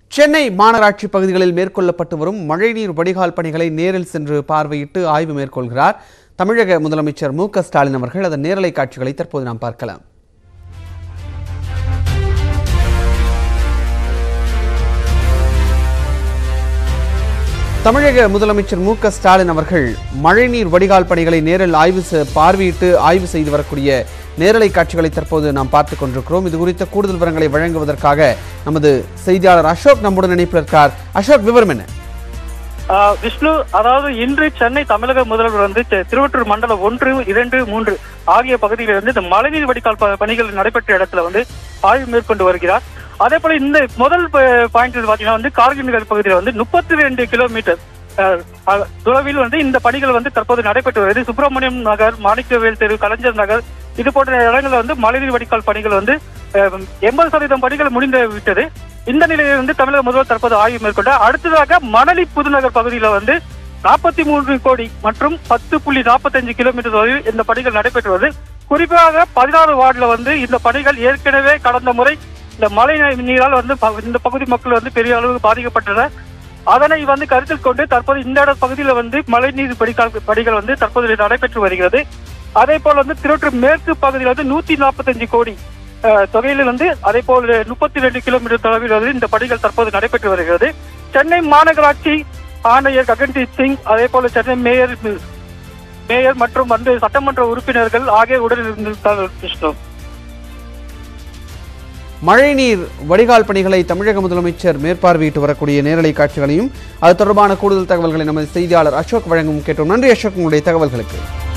சென்னை மாநகராட்சி பகுதிகளில் மேற்கொள்ளப்பட்டு வரும் மழைநீர் வடிகால் பணிகளை நேரில் சென்று பார்வையிட்டு ஆய்வு மேற்கொள்கிறார் தமிழக முதலமைச்சர் மு க ஸ்டாலின் அவர்கள் அதன் நேரலை காட்சிகளை தற்போது நாம் பார்க்கலாம் தமிழக முதலமைச்சர் மு க ஸ்டாலின் அவர்கள் மழைநீர் வடிகால் பணிகளை நேரில் ஆய்வு செ- பார்வையிட்டு ஆய்வு செய்து வரக்கூடிய நேரலை காட்சிகளை தற்போது நாம் பார்த்துக் கொண்டிருக்கிறோம் இது குறித்த கூடுதல் விவரங்களை வழங்குவதற்காக நமது செய்தியாளர் அசோக் நம்முடன் இணைப்பில் இருக்கார் அசோக் விவரம் என்ன ஆஹ் விஷ்ணு அதாவது இன்று சென்னை தமிழக முதல்வர் வந்து தி- திருவொற்றூர் மண்டலம் ஒன்று இரண்டு மூன்று ஆகிய பகுதிகளில் இருந்து இந்த மழைநீர் வடிகால் ப- பணிகள் நடைபெற்ற இடத்துல வந்து ஆய்வு மேற்கொண்டு வருகிறார் அதே போல இந்த முதல் பாயிண்ட் பாத்தீங்கன்னா வந்து கார்கில் நகர் பகுதியில் வந்து முப்பத்தி ரெண்டு கிலோமீட்டர் ஆஹ், அஹ், தொலைவில் வந்து இந்த பணிகள் வந்து தற்போது நடைபெற்று வருகிறது சுப்பிரமணியம் நகர் மாணிக்கவேல் தெரு கலைஞர் நகர் இது போன்ற இடங்களில் வந்து மழைநீர் வடிகால் பணிகள் வந்து எண்பது சதவீதம் பணிகள் முடிந்து விட்டது இந்த நிலையில் வந்து தமிழக முதல்வர் தற்போது ஆய்வு மேற்கொண்டார் அடுத்ததாக மணலி புதுநகர் பகுதியில் வந்து நாற்பத்தி மூன்று கோடி மற்றும் பத்து புள்ளி நாற்பத்தஞ்சு கிலோமீட்டர் தொலைவில் இந்த பணிகள் நடைபெற்று வருது குறிப்பாக பதினாறு வார்டுல வந்து இந்த பணிகள் ஏற்கனவே கடந்த முறை இந்த மழை நீ- நீரால் வந்து ப- இந்த பகுதி மக்கள் வந்து பெரிய அளவுக்கு பாதிக்கப்பட்டனர் அதனை வந்து கருத்தில் கொண்டு தற்போது இந்த இட பகுதியில் வந்து மழைநீர் படிக்கால் பணிகள் வந்து தற்போது நடைபெற்று வருகிறது அதே போல வந்து திருவற்றூர் மேற்கு பகுதியில் வந்து நூத்தி நாற்பத்தஞ்சு கோடி அஹ், தொகையில் வந்து அதே போல் முப்பத்தி ரெண்டு கிலோமீட்டர் தொலைவில் வந்து இந்த பணிகள் தற்போது நடைபெற்று வருகிறது சென்னை மாநகராட்சி ஆணையர் ககன்தீப் சிங் அதே போல சென்னை மேயர் மேயர் மற்றும் வந்து சட்டமன்ற உறுப்பினர்கள் ஆகியோருடன் இருந்திருந்தார் விஷ்ணு மழைநீர் வடிகால் பணிகளை தமிழக முதலமைச்சர் மேற்பார்வையிட்டு வரக்கூடிய நேரலை காட்சிகளையும் அது தொடர்பான கூடுதல் தகவல்களை நமது செய்தியாளர் அசோக் வழங்கும் கேட்டோம் நன்றி அசோக் உங்களுடைய தகவல்களுக்கு